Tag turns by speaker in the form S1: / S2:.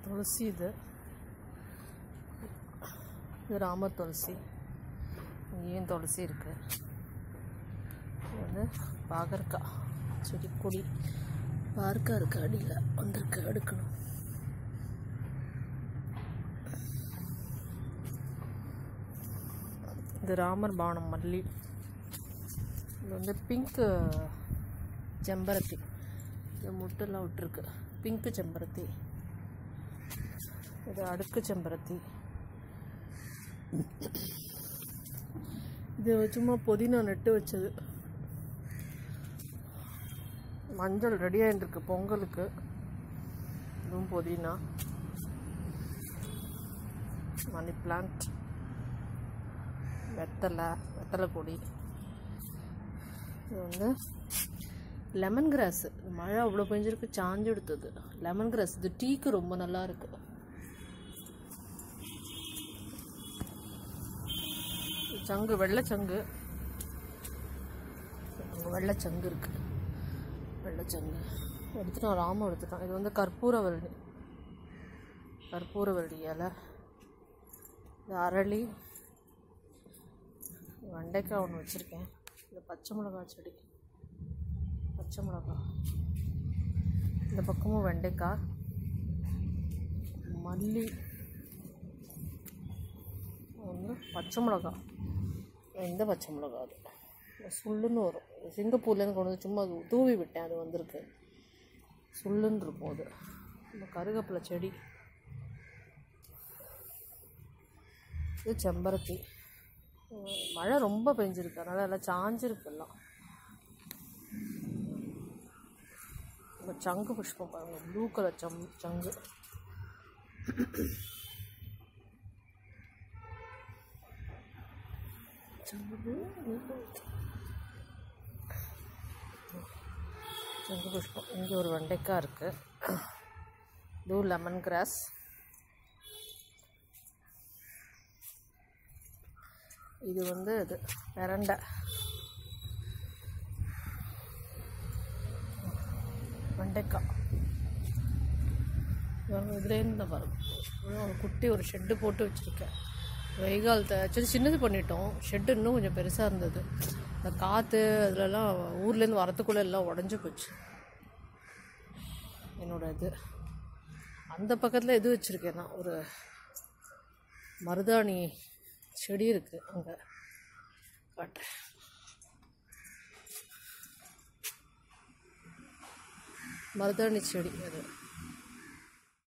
S1: துளசி இது இது ராமர் துளசி இங்கேயும் துளசி இருக்கு இது வந்து பாகற்காய் செடி கொடி பார்க்கா இருக்கு அடியில் வந்திருக்கு எடுக்கணும் இது ராமர் பானம் மல்லி இது வந்து பிங்க் செம்பருத்தி இது முட்டெல்லாம் விட்டுருக்கு பிங்க் செம்பருத்தி இது அடுக்கு செம்பருத்தி இது சும்மா புதினா நட்டு வச்சது மஞ்சள் ரெடி ஆகிட்டுருக்கு பொங்கலுக்கு இதுவும் புதினா மணி பிளான்ட் வெத்தலை வெத்தலை கொடி இது வந்து லெமன் கிராஸ் மழை அவ்வளோ பெஞ்சிருக்கு சாஞ்சு எடுத்தது லெமன் கிராஸ் இது டீக்கு ரொம்ப நல்லா இருக்கு சங்கு வெள்ளைச்சங்கு அங்கே வெள்ளைச்சங்கு இருக்கு வெள்ளைச்சங்கு எடுத்துட்டோம் ராமம் எடுத்துட்டோம் இது வந்து கற்பூரவள்ளி கற்பூரவள்ளி இலை இது அரளி வெண்டைக்காய் ஒன்று வச்சுருக்கேன் இது பச்சை மிளகா செடி பச்சை மிளகா இந்த பக்கமும் வெண்டைக்காய் மல்லி ஒன்று பச்சை மிளகா எந்த பச்சை மிளகா அது இது சுள்ளுன்னு வரும் இது சிங்கப்பூர்லேருந்து கொண்டு வந்து சும்மா அது தூவி விட்டேன் அது வந்திருக்கு சுள்ளுன்னு இருக்கும் அது இந்த கருகப்பிலை செடி இது செம்பருத்தி உம், மழை ரொம்ப பெஞ்சிருக்கு அதனால் எல்லாம் சாஞ்சிருக்கு எல்லாம் இந்த சங்கு புஷ்பம் பாருங்க ப்ளூ கலர் சம் சங்கு சங்கு சங்கு புஷ்பம் இங்கே ஒரு வெண்டைக்காய் இருக்குது இதுவும் லெமன் கிராஸ் இது வந்து இது பிரண்டை வெண்டைக்காய் இதுலேருந்து தான் பாருங்க இன்னும் ஒரு குட்டி ஒரு ஷெட்டு போட்டு வச்சுருக்கேன் வெய்காலத்தை ஆக்சுவலி சின்னது பண்ணிட்டோம் ஷெட்டு இன்னும் கொஞ்சம் பெருசாக இருந்தது இந்த காற்று அதுலலாம் ஊர்லேருந்து வரத்துக்குள்ளே எல்லாம் உடஞ்சி போச்சு என்னோட இது அந்த பக்கத்தில் இது வச்சுருக்கேன் நான் ஒரு மருதாணி செடி இருக்குது அங்கே காட்டுறேன் மருதாணி செடி அது